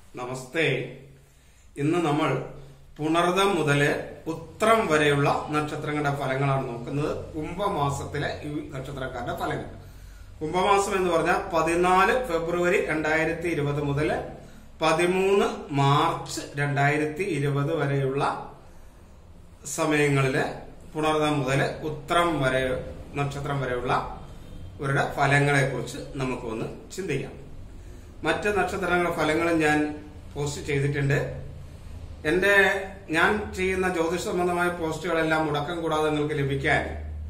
നമസ്തേ ഇന്ന് നമ്മൾ പുണർദം മുതല് ഉത്രം വരെയുള്ള നക്ഷത്രങ്ങളുടെ ഫലങ്ങളാണ് നോക്കുന്നത് കുംഭമാസത്തിലെ ഈ നക്ഷത്രക്കാരുടെ ഫലങ്ങൾ കുംഭമാസം എന്ന് പറഞ്ഞാൽ പതിനാല് ഫെബ്രുവരി രണ്ടായിരത്തി ഇരുപത് മുതൽ പതിമൂന്ന് മാർച്ച് രണ്ടായിരത്തി ഇരുപത് വരെയുള്ള സമയങ്ങളില് പുണർദം മുതൽ ഉത്രം വരെ നക്ഷത്രം വരെയുള്ള ഇവരുടെ ഫലങ്ങളെ കുറിച്ച് നമുക്കൊന്ന് ചിന്തിക്കാം മറ്റ് നക്ഷത്രങ്ങളുടെ ഫലങ്ങൾ ഞാൻ പോസ്റ്റ് ചെയ്തിട്ടുണ്ട് എന്റെ ഞാൻ ചെയ്യുന്ന ജ്യോതിഷ സംബന്ധമായ പോസ്റ്റുകളെല്ലാം മുടക്കം കൂടാതെ നിങ്ങൾക്ക് ലഭിക്കാൻ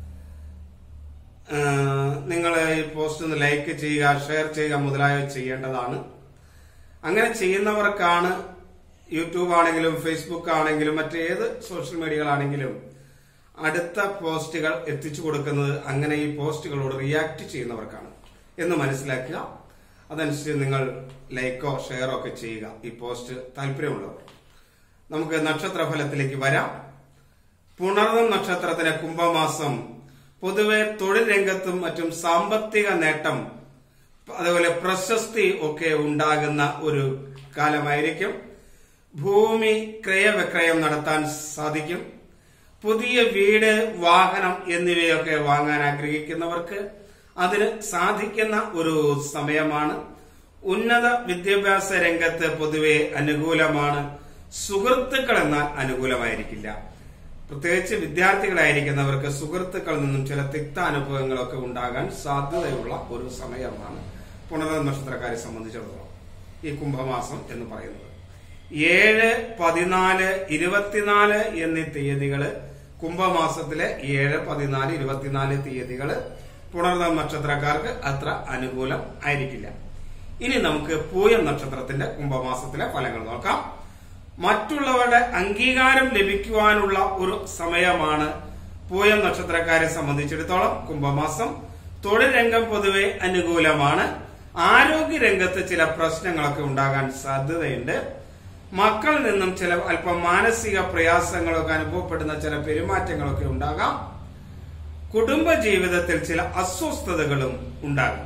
നിങ്ങൾ ഈ പോസ്റ്റ് ഒന്ന് ലൈക്ക് ചെയ്യുക ഷെയർ ചെയ്യുക മുതലായവ ചെയ്യേണ്ടതാണ് അങ്ങനെ ചെയ്യുന്നവർക്കാണ് യൂട്യൂബ് ആണെങ്കിലും ഫേസ്ബുക്ക് ആണെങ്കിലും മറ്റേത് സോഷ്യൽ മീഡിയകളാണെങ്കിലും അടുത്ത പോസ്റ്റുകൾ എത്തിച്ചു കൊടുക്കുന്നത് അങ്ങനെ ഈ പോസ്റ്റുകളോട് റിയാക്ട് ചെയ്യുന്നവർക്കാണ് എന്ന് മനസ്സിലാക്കുക അതനുസരിച്ച് നിങ്ങൾ ലൈക്കോ ഷെയറോ ഒക്കെ ചെയ്യുക ഈ പോസ്റ്റ് താല്പര്യമുള്ളവർ നമുക്ക് നക്ഷത്ര ഫലത്തിലേക്ക് വരാം പുണർന്നം നക്ഷത്രത്തിന് കുംഭമാസം പൊതുവെ തൊഴിൽ രംഗത്തും മറ്റും സാമ്പത്തിക നേട്ടം അതുപോലെ പ്രശസ്തി ഒക്കെ ഉണ്ടാകുന്ന ഒരു കാലമായിരിക്കും ഭൂമി ക്രയവിക്രയം നടത്താൻ സാധിക്കും പുതിയ വീട് വാഹനം എന്നിവയൊക്കെ വാങ്ങാൻ ആഗ്രഹിക്കുന്നവർക്ക് അതിന് സാധിക്കുന്ന ഒരു സമയമാണ് ഉന്നത വിദ്യാഭ്യാസ രംഗത്ത് പൊതുവെ അനുകൂലമാണ് സുഹൃത്തുക്കൾ എന്നാൽ അനുകൂലമായിരിക്കില്ല പ്രത്യേകിച്ച് വിദ്യാർത്ഥികളായിരിക്കുന്നവർക്ക് സുഹൃത്തുക്കളിൽ നിന്നും ചില തിക്ത അനുഭവങ്ങളൊക്കെ ഉണ്ടാകാൻ സാധ്യതയുള്ള ഒരു സമയമാണ് പുണർന്ന നക്ഷത്രക്കാരെ സംബന്ധിച്ചിടത്തോളം ഈ കുംഭമാസം എന്ന് പറയുന്നത് ഏഴ് പതിനാല് ഇരുപത്തിനാല് എന്നീ തീയതികള് കുംഭമാസത്തിലെ ഏഴ് പതിനാല് ഇരുപത്തിനാല് തീയതികള് പുണർന്ന നക്ഷത്രക്കാർക്ക് അത്ര അനുകൂലം ആയിരിക്കില്ല ഇനി നമുക്ക് പൂയം നക്ഷത്രത്തിന്റെ കുംഭമാസത്തിലെ ഫലങ്ങൾ നോക്കാം മറ്റുള്ളവരുടെ അംഗീകാരം ലഭിക്കുവാനുള്ള ഒരു സമയമാണ് പൂയം നക്ഷത്രക്കാരെ സംബന്ധിച്ചിടത്തോളം കുംഭമാസം തൊഴിൽ രംഗം പൊതുവെ അനുകൂലമാണ് ആരോഗ്യ രംഗത്ത് ചില പ്രശ്നങ്ങളൊക്കെ ഉണ്ടാകാൻ സാധ്യതയുണ്ട് മക്കളിൽ നിന്നും ചില അല്പം മാനസിക പ്രയാസങ്ങളൊക്കെ അനുഭവപ്പെടുന്ന ചില പെരുമാറ്റങ്ങളൊക്കെ ഉണ്ടാകാം കുടുംബ ജീവിതത്തിൽ ചില അസ്വസ്ഥതകളും ഉണ്ടാകും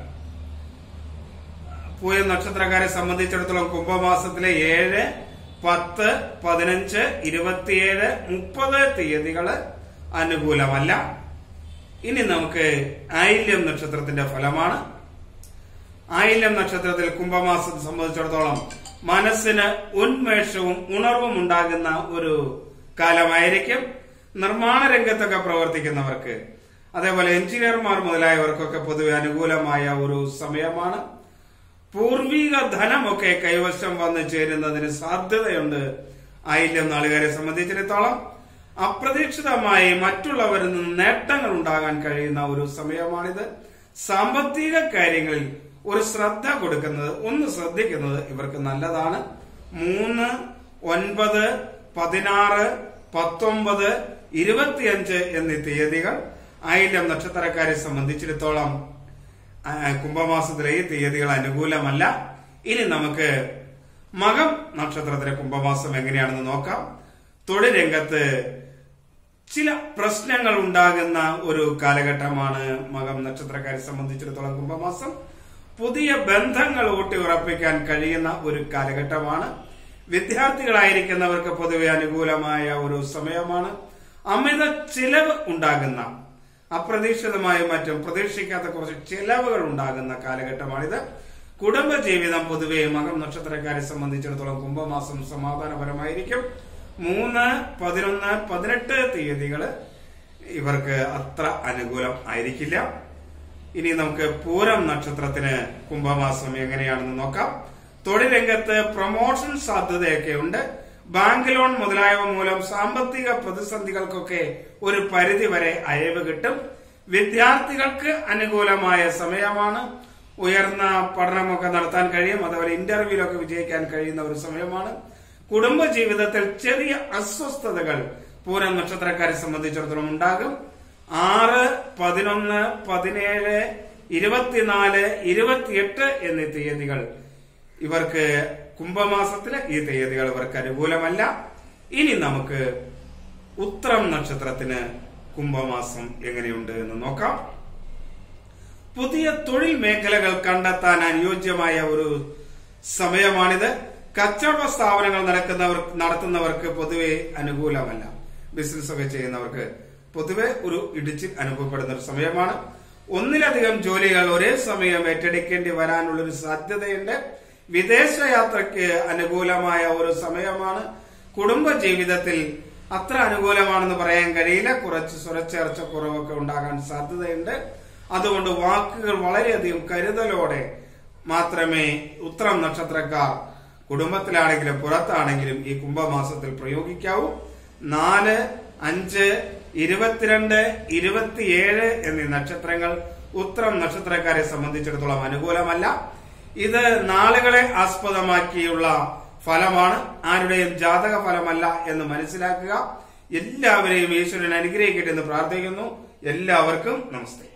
പൂയ നക്ഷത്രക്കാരെ സംബന്ധിച്ചിടത്തോളം കുംഭമാസത്തിലെ ഏഴ് പത്ത് പതിനഞ്ച് ഇരുപത്തിയേഴ് മുപ്പത് തീയതികള് അനുകൂലമല്ല ഇനി നമുക്ക് ആയില്യം നക്ഷത്രത്തിന്റെ ഫലമാണ് ആയില്യം നക്ഷത്രത്തിൽ കുംഭമാസത്തെ സംബന്ധിച്ചിടത്തോളം മനസ്സിന് ഉന്മേഷവും ഉണർവും ഉണ്ടാകുന്ന ഒരു കാലമായിരിക്കും നിർമ്മാണ രംഗത്തൊക്കെ പ്രവർത്തിക്കുന്നവർക്ക് അതേപോലെ എഞ്ചിനീയർമാർ മുതലായവർക്കൊക്കെ പൊതുവെ അനുകൂലമായ ഒരു സമയമാണ് പൂർവിക ധനമൊക്കെ കൈവശം വന്നു ചേരുന്നതിന് സാധ്യതയുണ്ട് ആയില്യം നാളുകാരെ സംബന്ധിച്ചിടത്തോളം അപ്രതീക്ഷിതമായി മറ്റുള്ളവരിൽ നിന്ന് നേട്ടങ്ങൾ ഉണ്ടാകാൻ കഴിയുന്ന ഒരു സമയമാണിത് സാമ്പത്തിക കാര്യങ്ങളിൽ ഒരു ശ്രദ്ധ കൊടുക്കുന്നത് ഒന്ന് ശ്രദ്ധിക്കുന്നത് ഇവർക്ക് നല്ലതാണ് മൂന്ന് ഒൻപത് പതിനാറ് പത്തൊമ്പത് ഇരുപത്തിയഞ്ച് എന്നീ തീയതികൾ ആയില്യം നക്ഷത്രക്കാരെ സംബന്ധിച്ചിടത്തോളം കുംഭമാസത്തിലെ ഈ തീയതികൾ അനുകൂലമല്ല ഇനി നമുക്ക് മകം നക്ഷത്രത്തിലെ കുംഭമാസം എങ്ങനെയാണെന്ന് നോക്കാം തൊഴിൽ രംഗത്ത് ചില പ്രശ്നങ്ങൾ ഉണ്ടാകുന്ന ഒരു കാലഘട്ടമാണ് മകം നക്ഷത്രക്കാരെ സംബന്ധിച്ചിടത്തോളം കുംഭമാസം പുതിയ ബന്ധങ്ങൾ ഊട്ടി ഉറപ്പിക്കാൻ കഴിയുന്ന ഒരു കാലഘട്ടമാണ് വിദ്യാർത്ഥികളായിരിക്കുന്നവർക്ക് പൊതുവെ അനുകൂലമായ ഒരു സമയമാണ് അമിത ചിലവ് ഉണ്ടാകുന്ന അപ്രതീക്ഷിതമായും മറ്റും പ്രതീക്ഷിക്കാത്ത കുറച്ച് ചിലവുകൾ ഉണ്ടാകുന്ന കാലഘട്ടമാണിത് കുടുംബജീവിതം പൊതുവെ മകം നക്ഷത്രക്കാരെ സംബന്ധിച്ചിടത്തോളം കുംഭമാസം സമാധാനപരമായിരിക്കും മൂന്ന് പതിനൊന്ന് പതിനെട്ട് തീയതികള് ഇവർക്ക് അത്ര അനുകൂലം ആയിരിക്കില്ല ഇനി നമുക്ക് പൂരം നക്ഷത്രത്തിന് കുംഭമാസം എങ്ങനെയാണെന്ന് നോക്കാം തൊഴിൽ രംഗത്ത് പ്രൊമോഷൻ സാധ്യതയൊക്കെ ഉണ്ട് ബാങ്ക് ലോൺ മുതലായവ മൂലം സാമ്പത്തിക പ്രതിസന്ധികൾക്കൊക്കെ ഒരു പരിധി വരെ അയവ് കിട്ടും വിദ്യാർത്ഥികൾക്ക് അനുകൂലമായ സമയമാണ് ഉയർന്ന പഠനമൊക്കെ നടത്താൻ കഴിയും അതുപോലെ ഇന്റർവ്യൂലൊക്കെ വിജയിക്കാൻ കഴിയുന്ന ഒരു സമയമാണ് കുടുംബ ജീവിതത്തിൽ ചെറിയ അസ്വസ്ഥതകൾ പൂരം നക്ഷത്രക്കാരെ സംബന്ധിച്ചിടത്തോളം ഉണ്ടാകും ആറ് പതിനൊന്ന് പതിനേഴ് ഇരുപത്തിനാല് ഇരുപത്തിയെട്ട് എന്നീ തീയതികൾ ഇവർക്ക് കുംഭമാസത്തിലെ ഈ തീയതികൾ ഇവർക്ക് അനുകൂലമല്ല ഇനി നമുക്ക് ഉത്രം നക്ഷത്രത്തിന് കുംഭമാസം എങ്ങനെയുണ്ട് എന്ന് നോക്കാം പുതിയ തൊഴിൽ മേഖലകൾ കണ്ടെത്താൻ അനുയോജ്യമായ ഒരു സമയമാണിത് കച്ചവട സ്ഥാപനങ്ങൾ നടക്കുന്നവർ നടത്തുന്നവർക്ക് പൊതുവെ അനുകൂലമല്ല ബിസിനസ് ഒക്കെ ചെയ്യുന്നവർക്ക് പൊതുവെ ഒരു ഇടിച്ചിൽ അനുഭവപ്പെടുന്ന ഒരു സമയമാണ് ഒന്നിലധികം ജോലികൾ ഒരേ സമയം ഏറ്റെടുക്കേണ്ടി വരാനുള്ള ഒരു സാധ്യതയുണ്ട് വിദേശ യാത്രയ്ക്ക് അനുകൂലമായ ഒരു സമയമാണ് കുടുംബ ജീവിതത്തിൽ അത്ര അനുകൂലമാണെന്ന് പറയാൻ കഴിയില്ല കുറച്ച് സ്വരച്ചേർച്ച കുറവൊക്കെ ഉണ്ടാകാൻ സാധ്യതയുണ്ട് അതുകൊണ്ട് വാക്കുകൾ വളരെയധികം കരുതലോടെ മാത്രമേ ഉത്രം നക്ഷത്രക്കാർ കുടുംബത്തിലാണെങ്കിലും പുറത്താണെങ്കിലും ഈ കുംഭമാസത്തിൽ പ്രയോഗിക്കാവൂ നാല് അഞ്ച് ഇരുപത്തിരണ്ട് ഇരുപത്തിയേഴ് എന്നീ നക്ഷത്രങ്ങൾ ഉത്രം നക്ഷത്രക്കാരെ സംബന്ധിച്ചിടത്തോളം അനുകൂലമല്ല ഇത് നാളുകളെ ആസ്പദമാക്കിയുള്ള ഫലമാണ് ആരുടെയും ജാതക ഫലമല്ല എന്ന് മനസ്സിലാക്കുക എല്ലാവരെയും ഈശ്വരൻ അനുഗ്രഹിക്കട്ടെ എന്ന് പ്രാർത്ഥിക്കുന്നു എല്ലാവർക്കും നമസ്തേ